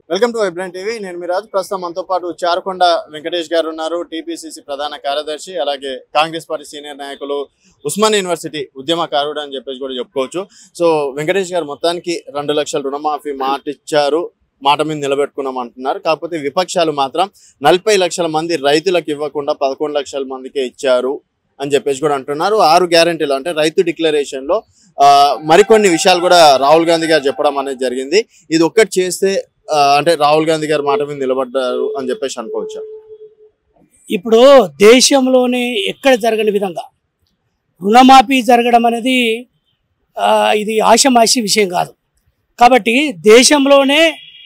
Welcome to vibrant TV నేను మీ రాజు ప్రస్తుతం మనతో పాటు చారుకొండ వెంకటేష్ గారు ఉన్నారు టీపీసీసీ ప్రధాన కార్యదర్శి అలాగే కాంగ్రెస్ పార్టీ సీనియర్ నాయకులు ఉస్మాన్ యూనివర్సిటీ ఉద్యమకారుడు అని చెప్పేసి కూడా చెప్పుకోవచ్చు సో వెంకటేష్ గారు మొత్తానికి రెండు లక్షల రుణమాఫీ మాట ఇచ్చారు మాట మీద నిలబెట్టుకున్నాం అంటున్నారు కాకపోతే విపక్షాలు మాత్రం నలభై లక్షల మంది రైతులకు ఇవ్వకుండా పదకొండు లక్షల మందికే ఇచ్చారు అని చెప్పేసి కూడా అంటున్నారు ఆరు గ్యారంటీలు అంటే రైతు డిక్లరేషన్ లో ఆ, మరికొన్ని విషయాలు కూడా రాహుల్ గాంధీ గారు చెప్పడం అనేది జరిగింది ఇది ఒక్కటి చేస్తే ఆ, అంటే రాహుల్ గాంధీ గారి మాట మీద నిలబడ్డారు అని చెప్పేసి అనుకోవచ్చు ఇప్పుడు దేశంలోనే ఎక్కడ జరగని విధంగా రుణమాఫీ జరగడం అనేది ఆ, ఇది ఆషమాషి విషయం కాదు కాబట్టి దేశంలోనే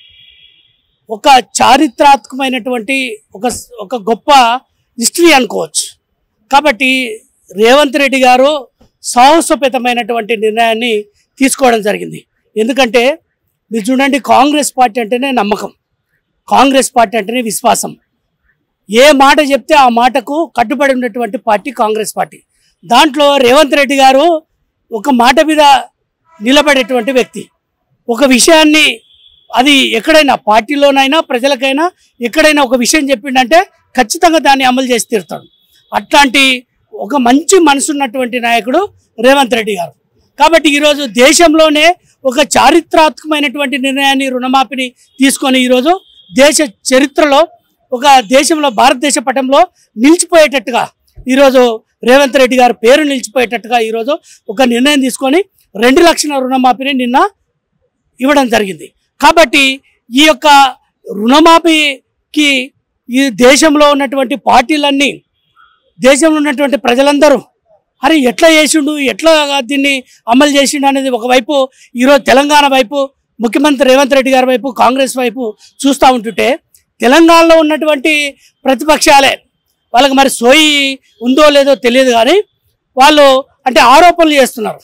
ఒక చారిత్రాత్మకమైనటువంటి ఒక ఒక గొప్ప హిస్టరీ అనుకోవచ్చు కాబట్టి రేవంత్ రెడ్డి గారు సాహసోపేతమైనటువంటి నిర్ణయాన్ని తీసుకోవడం జరిగింది ఎందుకంటే మీరు చూడండి కాంగ్రెస్ పార్టీ అంటేనే నమ్మకం కాంగ్రెస్ పార్టీ అంటేనే విశ్వాసం ఏ మాట చెప్తే ఆ మాటకు కట్టుబడి ఉన్నటువంటి పార్టీ కాంగ్రెస్ పార్టీ దాంట్లో రేవంత్ రెడ్డి గారు ఒక మాట మీద నిలబడేటువంటి వ్యక్తి ఒక విషయాన్ని అది ఎక్కడైనా పార్టీలోనైనా ప్రజలకైనా ఎక్కడైనా ఒక విషయం చెప్పిండంటే ఖచ్చితంగా దాన్ని అమలు చేసి తీరుతాడు అట్లాంటి ఒక మంచి మనసున్నటువంటి నాయకుడు రేవంత్ రెడ్డి గారు కాబట్టి ఈరోజు దేశంలోనే ఒక చారిత్రాత్మకమైనటువంటి నిర్ణయాన్ని రుణమాఫీని తీసుకొని ఈరోజు దేశ చరిత్రలో ఒక దేశంలో భారతదేశ పటంలో నిలిచిపోయేటట్టుగా ఈరోజు రేవంత్ రెడ్డి గారి పేరు నిలిచిపోయేటట్టుగా ఈరోజు ఒక నిర్ణయం తీసుకొని రెండు లక్షల రుణమాఫీని నిన్న ఇవ్వడం జరిగింది కాబట్టి ఈ యొక్క రుణమాఫీకి ఈ దేశంలో ఉన్నటువంటి పార్టీలన్నీ దేశంలో ఉన్నటువంటి ప్రజలందరూ అరే ఎట్లా చేసిండు ఎట్లా దీన్ని అమలు చేసిండు అనేది ఒకవైపు ఈరోజు తెలంగాణ వైపు ముఖ్యమంత్రి రేవంత్ రెడ్డి గారి వైపు కాంగ్రెస్ వైపు చూస్తూ ఉంటుంటే తెలంగాణలో ఉన్నటువంటి ప్రతిపక్షాలే వాళ్ళకి మరి సోయి ఉందో లేదో తెలియదు కానీ వాళ్ళు అంటే ఆరోపణలు చేస్తున్నారు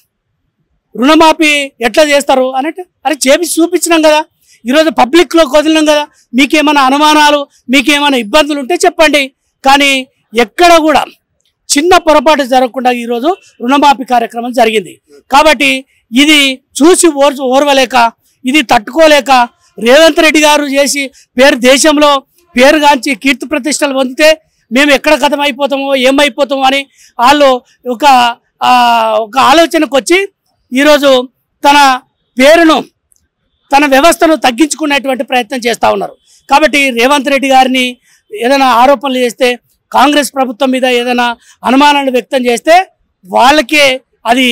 రుణమాఫీ ఎట్లా చేస్తారు అన్నట్టు అరే చేపించి చూపించినాం కదా ఈరోజు పబ్లిక్లో వదిలినాం కదా మీకేమైనా అనుమానాలు మీకేమైనా ఇబ్బందులు ఉంటే చెప్పండి కానీ ఎక్కడ కూడా చిన్న పొరపాటు జరగకుండా ఈరోజు రుణమాఫీ కార్యక్రమం జరిగింది కాబట్టి ఇది చూసి ఓర్ ఓర్వలేక ఇది తట్టుకోలేక రేవంత్ రెడ్డి గారు చేసి పేరు దేశంలో పేరుగాంచి కీర్తి ప్రతిష్టలు పొందితే మేము ఎక్కడ కథం అయిపోతామో ఏమైపోతామో అని వాళ్ళు ఒక ఆ, ఒక ఆలోచనకు వచ్చి ఈరోజు తన పేరును తన వ్యవస్థను తగ్గించుకునేటువంటి ప్రయత్నం చేస్తూ ఉన్నారు కాబట్టి రేవంత్ రెడ్డి గారిని ఏదైనా ఆరోపణలు చేస్తే కాంగ్రెస్ ప్రభుత్వం మీద ఏదైనా అనుమానాలు వ్యక్తం చేస్తే వాళ్ళకే అది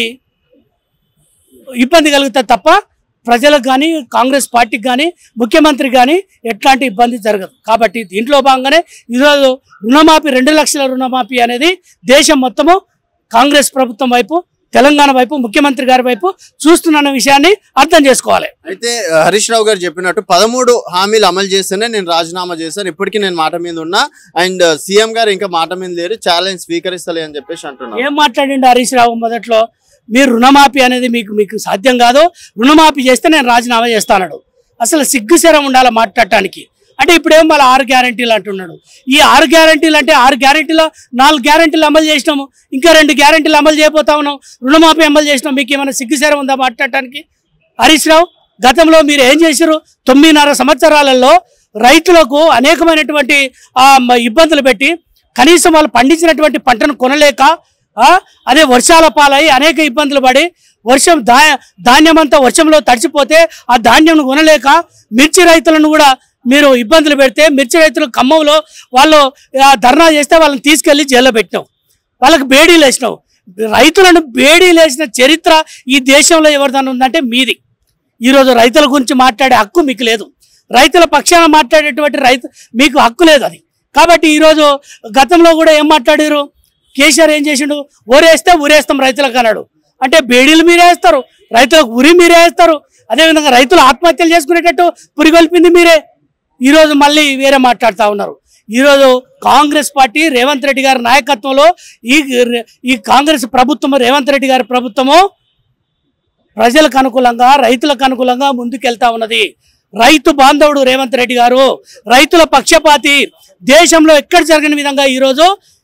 ఇబ్బంది కలుగుతుంది తప్ప ప్రజలకు కానీ కాంగ్రెస్ పార్టీకి కానీ ముఖ్యమంత్రికి కానీ ఎట్లాంటి ఇబ్బంది జరగదు కాబట్టి దీంట్లో భాగంగానే ఈరోజు రుణమాఫీ రెండు లక్షల రుణమాఫీ అనేది దేశం మొత్తము కాంగ్రెస్ ప్రభుత్వం వైపు తెలంగాణ వైపు ముఖ్యమంత్రి గారి వైపు చూస్తున్న విషయాన్ని అర్థం చేసుకోవాలి అయితే ఆ, హరీష్ రావు గారు చెప్పినట్టు పదమూడు హామీలు అమలు చేస్తేనే నేను రాజీనామా చేశాను ఇప్పటికీ నేను మాట మీద ఉన్నా అండ్ సీఎం గారు ఇంకా మాట మీద లేరు ఛాలెంజ్ స్వీకరిస్తలే అని చెప్పేసి అంటున్నారు ఏం మాట్లాడిండు హరీష్ రావు మొదట్లో మీరు రుణమాఫీ అనేది మీకు మీకు సాధ్యం కాదు రుణమాఫీ చేస్తే నేను రాజీనామా చేస్తానడు అసలు సిగ్గుశరం ఉండాలి మాట్లాడటానికి అంటే ఇప్పుడేం మళ్ళీ ఆరు గ్యారంటీలు అంటున్నాడు ఈ ఆరు గ్యారంటీలు అంటే ఆరు గ్యారంటీలో నాలుగు గ్యారంటీలు అమలు చేసినాము ఇంకా రెండు గ్యారంటీలు అమలు చేయబోతా ఉన్నాం రుణమాఫీ అమలు చేసినాం మీకు ఏమైనా సిగ్గుశరం ఉందా మాట్లాడటానికి హరీష్ రావు గతంలో మీరు ఏం చేశారు తొమ్మిదిన్నర సంవత్సరాలలో రైతులకు అనేకమైనటువంటి ఆ, మ- ఇబ్బందులు పెట్టి కనీసం వాళ్ళు పండించినటువంటి పంటను కొనలేక ఆ, అదే వర్షాల పాలై అనేక ఇబ్బందులు పడి వర్షం దా ధాన్యం అంతా వర్షంలో తడిచిపోతే ఆ ధాన్యం కొనలేక మిర్చి రైతులను కూడా మీరు ఇబ్బందులు పెడితే మిర్చి రైతులు ఖమ్మంలో వాళ్ళు ఆ, ధర్నా చేస్తే వాళ్ళని తీసుకెళ్లి జైల్లో పెట్టినావు వాళ్ళకి బేడీలు వేసినావు రైతులను బేడీలు వేసిన చరిత్ర ఈ దేశంలో ఎవరిదన్నా ఉందంటే మీది ఈరోజు రైతుల గురించి మాట్లాడే హక్కు మీకు లేదు రైతుల పక్షాన మాట్లాడేటువంటి రైతు మీకు హక్కు లేదు అది కాబట్టి ఈరోజు గతంలో కూడా ఏం మాట్లాడారు కేసీఆర్ ఏం చేసిండు ఊరేస్తే ఊరేస్తాం రైతులకు అన్నాడు అంటే బేడీలు మీరే వేస్తారు రైతులకు ఉరి మీరే వేస్తారు అదేవిధంగా రైతులు ఆత్మహత్యలు చేసుకునేటట్టు పురిగొల్పింది మీరే ఈరోజు మళ్ళీ వేరే మాట్లాడుతూ ఉన్నారు ఈరోజు కాంగ్రెస్ పార్టీ రేవంత్ రెడ్డి గారి నాయకత్వంలో ఈ ఈ కాంగ్రెస్ ప్రభుత్వం రేవంత్ రెడ్డి గారి ప్రభుత్వము ప్రజలకు అనుకూలంగా రైతులకు అనుకూలంగా ముందుకెళ్తా ఉన్నది రైతు బాంధవుడు రేవంత్ రెడ్డి గారు రైతుల పక్షపాతి దేశంలో ఎక్కడ జరగని విధంగా ఈరోజు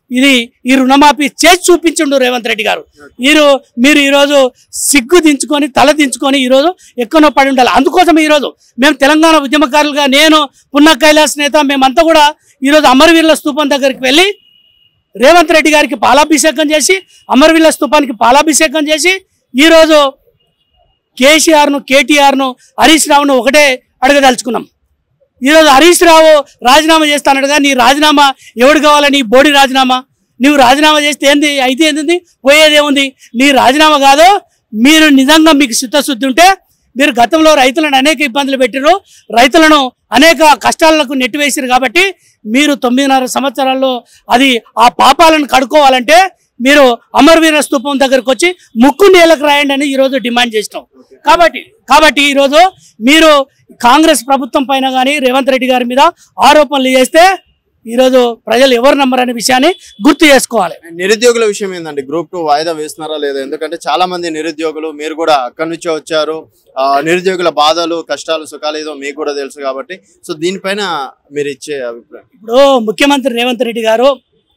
ఇది ఈ రుణమాఫీ చేసి చూపించుండు రేవంత్ రెడ్డి గారు మీరు మీరు ఈరోజు సిగ్గు దించుకొని తల దించుకొని ఈరోజు ఎక్కడో పడి ఉండాలి అందుకోసం ఈరోజు మేము తెలంగాణ ఉద్యమకారులుగా నేను పున్న కైలాస్ నేత మేమంతా కూడా ఈరోజు అమరవీరుల స్తూపం దగ్గరికి వెళ్ళి రేవంత్ రెడ్డి గారికి పాలాభిషేకం చేసి అమరవీరుల స్తూపానికి పాలాభిషేకం చేసి ఈరోజు కేసీఆర్ను కేటీఆర్ను హరీష్ రావును ఒకటే అడగదలుచుకున్నాం ఈరోజు హరీష్ రావు రాజీనామా చేస్తానడుగా నీ రాజీనామా ఎవడు కావాలా నీ బోడి రాజీనామా నువ్వు రాజీనామా చేస్తే ఏంది అయితే ఏంది పోయేది ఏముంది నీ రాజీనామా కాదు మీరు నిజంగా మీకు చిత్తశుద్ధి ఉంటే మీరు గతంలో రైతులను అనేక ఇబ్బందులు పెట్టారు రైతులను అనేక కష్టాలకు నెట్టివేసారు కాబట్టి మీరు తొమ్మిదిన్నర సంవత్సరాల్లో అది ఆ పాపాలను కడుక్కోవాలంటే మీరు అమరవీర స్తూపం దగ్గరకు వచ్చి ముక్కు నేలకు రాయండి అని ఈరోజు డిమాండ్ చేసినాం కాబట్టి కాబట్టి ఈరోజు మీరు కాంగ్రెస్ ప్రభుత్వం పైన కానీ రేవంత్ రెడ్డి గారి మీద ఆరోపణలు చేస్తే ఈరోజు ప్రజలు ఎవరు నమ్మరనే విషయాన్ని గుర్తు చేసుకోవాలి నిరుద్యోగుల విషయం ఏందండి గ్రూప్ టూ వాయిదా వేస్తున్నారా లేదా ఎందుకంటే చాలా మంది నిరుద్యోగులు మీరు కూడా అక్కడి నుంచే వచ్చారు ఆ, నిరుద్యోగుల బాధలు కష్టాలు సుఖాలు ఏదో మీకు కూడా తెలుసు కాబట్టి సో దీనిపైన మీరు ఇచ్చే అభిప్రాయం ఇప్పుడు ముఖ్యమంత్రి రేవంత్ రెడ్డి గారు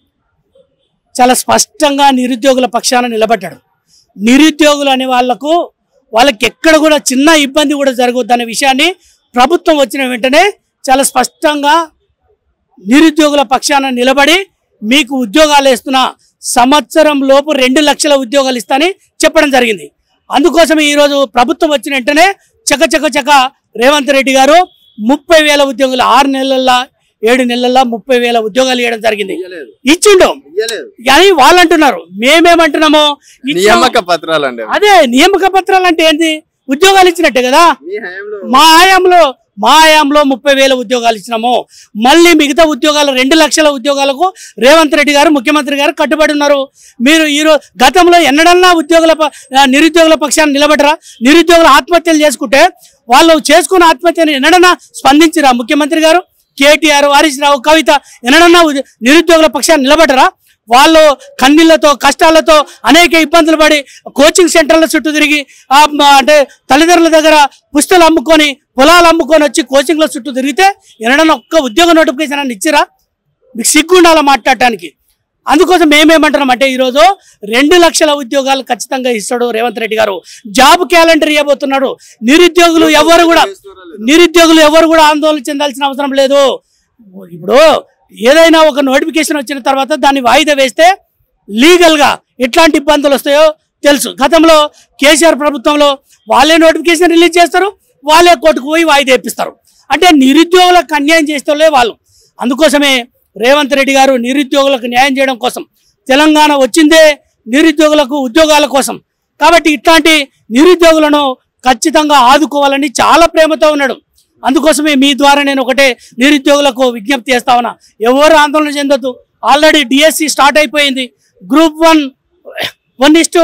చాలా స్పష్టంగా నిరుద్యోగుల పక్షాన నిలబడ్డాడు నిరుద్యోగులు అనే వాళ్లకు వాళ్ళకి ఎక్కడ కూడా చిన్న ఇబ్బంది కూడా జరగవద్దు అనే విషయాన్ని ప్రభుత్వం వచ్చిన వెంటనే చాలా స్పష్టంగా నిరుద్యోగుల పక్షాన నిలబడి మీకు ఉద్యోగాలు ఇస్తున్నా సంవత్సరం లోపు రెండు లక్షల ఉద్యోగాలు ఇస్తానని చెప్పడం జరిగింది అందుకోసం ఈరోజు ప్రభుత్వం వచ్చిన వెంటనే చక చక చక రేవంత్ రెడ్డి గారు ముప్పై వేల ఉద్యోగులు ఆరు నెలల్లో ఏడు నెలల్లో ముప్పై వేల ఉద్యోగాలు ఇవ్వడం జరిగింది ఇయ్యలేదు ఇచ్చిండు ఇయ్యలేదు కానీ వాళ్ళు అంటున్నారు మేమేమంటున్నామో ఇచ్చాం. నియామక పత్రాలండి అవి. అదే నియామక పత్రాలు అంటే ఏంటి ఉద్యోగాలు ఇచ్చినట్టే కదా మీ హయాంలో మా హయాంలో మా హయాంలో ముప్పై వేల ఉద్యోగాలు ఇచ్చినాము మళ్ళీ మిగతా ఉద్యోగాలు రెండు లక్షల ఉద్యోగాలకు రేవంత్ రెడ్డి గారు ముఖ్యమంత్రి గారు కట్టుబడి ఉన్నారు మీరు ఈరోజు గతంలో ఎన్నడన్నా ఉద్యోగుల ప- ఆ, నిరుద్యోగుల పక్షాన్ని నిలబడరా నిరుద్యోగులు ఆత్మహత్యలు చేసుకుంటే వాళ్ళు చేసుకున్న ఆత్మహత్యను ఎన్నడన్నా స్పందించిరా ముఖ్యమంత్రి గారు కేటీఆర్ హరీష్ రావు కవిత ఎన్నడన్నా ఉద్య- నిరుద్యోగుల పక్షాన్ని నిలబడరా వాళ్ళు కన్నీళ్లతో కష్టాలతో అనేక ఇబ్బందులు పడి కోచింగ్ సెంటర్ల చుట్టూ తిరిగి ఆ, మ- అంటే తల్లిదండ్రుల దగ్గర పుస్తకాలు అమ్ముకొని పొలాలు అమ్ముకొని వచ్చి కోచింగ్ల చుట్టూ తిరిగితే ఎన్నడన్నా ఒక్క ఉద్యోగ నోటిఫికేషన్ అని ఇచ్చిరా మీకు సిగ్గు ఉండాలి మాట్లాడటానికి అందుకోసం మేమేమంటున్నాం అంటే ఈరోజు రెండు లక్షల ఉద్యోగాలు ఖచ్చితంగా ఇస్తాడు రేవంత్ రెడ్డి గారు జాబ్ క్యాలెండర్ ఇవ్వబోతున్నాడు నిరుద్యోగులు ఎవరు కూడా నిరుద్యోగులు ఎవరు కూడా ఆందోళన చెందాల్సిన అవసరం లేదు ఇప్పుడు ఏదైనా ఒక నోటిఫికేషన్ వచ్చిన తర్వాత దాన్ని వాయిదా వేస్తే లీగల్గా ఎట్లాంటి ఇబ్బందులు వస్తాయో తెలుసు గతంలో కేసీఆర్ ప్రభుత్వంలో వాళ్ళే నోటిఫికేషన్ రిలీజ్ చేస్తారు వాళ్ళే కోర్టుకు పోయి వాయిదా ఇప్పిస్తారు అంటే నిరుద్యోగులకు అన్యాయం చేస్తే వాళ్ళు అందుకోసమే రేవంత్ రెడ్డి గారు నిరుద్యోగులకు న్యాయం చేయడం కోసం తెలంగాణ వచ్చిందే నిరుద్యోగులకు ఉద్యోగాల కోసం కాబట్టి ఇట్లాంటి నిరుద్యోగులను ఖచ్చితంగా ఆదుకోవాలని చాలా ప్రేమతో ఉన్నాడు అందుకోసమే మీ ద్వారా నేను ఒకటే నిరుద్యోగులకు విజ్ఞప్తి చేస్తా ఉన్నా ఎవరు ఆందోళన చెందొద్దు ఆల్రెడీ డిఎస్సి స్టార్ట్ అయిపోయింది గ్రూప్ వన్ వన్ ఇస్టు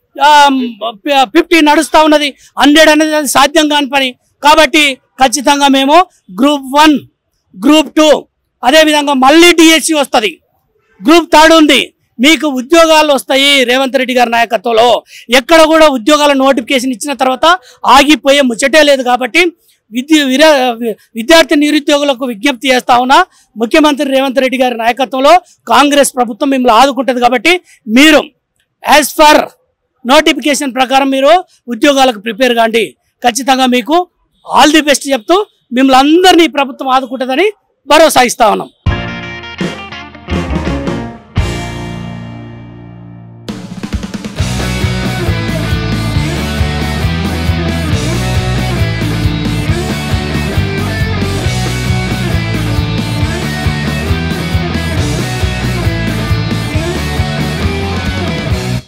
ఫిఫ్టీ నడుస్తూ ఉన్నది హండ్రెడ్ అనేది అది సాధ్యం కాని పని కాబట్టి ఖచ్చితంగా మేము గ్రూప్ వన్ గ్రూప్ టూ అదేవిధంగా మళ్ళీ డిఎస్సి వస్తుంది గ్రూప్ థర్డ్ ఉంది మీకు ఉద్యోగాలు వస్తాయి రేవంత్ రెడ్డి గారి నాయకత్వంలో ఎక్కడ కూడా ఉద్యోగాల నోటిఫికేషన్ ఇచ్చిన తర్వాత ఆగిపోయే ముచ్చటే లేదు కాబట్టి విద్య విరా విద్యార్థి నిరుద్యోగులకు విజ్ఞప్తి చేస్తా ఉన్నా ముఖ్యమంత్రి రేవంత్ రెడ్డి గారి నాయకత్వంలో కాంగ్రెస్ ప్రభుత్వం మిమ్మల్ని ఆదుకుంటుంది కాబట్టి మీరు యాజ్ ఫర్ నోటిఫికేషన్ ప్రకారం మీరు ఉద్యోగాలకు ప్రిపేర్ కాండి ఖచ్చితంగా మీకు ఆల్ ది బెస్ట్ చెప్తూ మిమ్మల్ని అందరినీ ఈ ప్రభుత్వం ఆదుకుంటుందని భరోసా ఇస్తా ఉన్నాం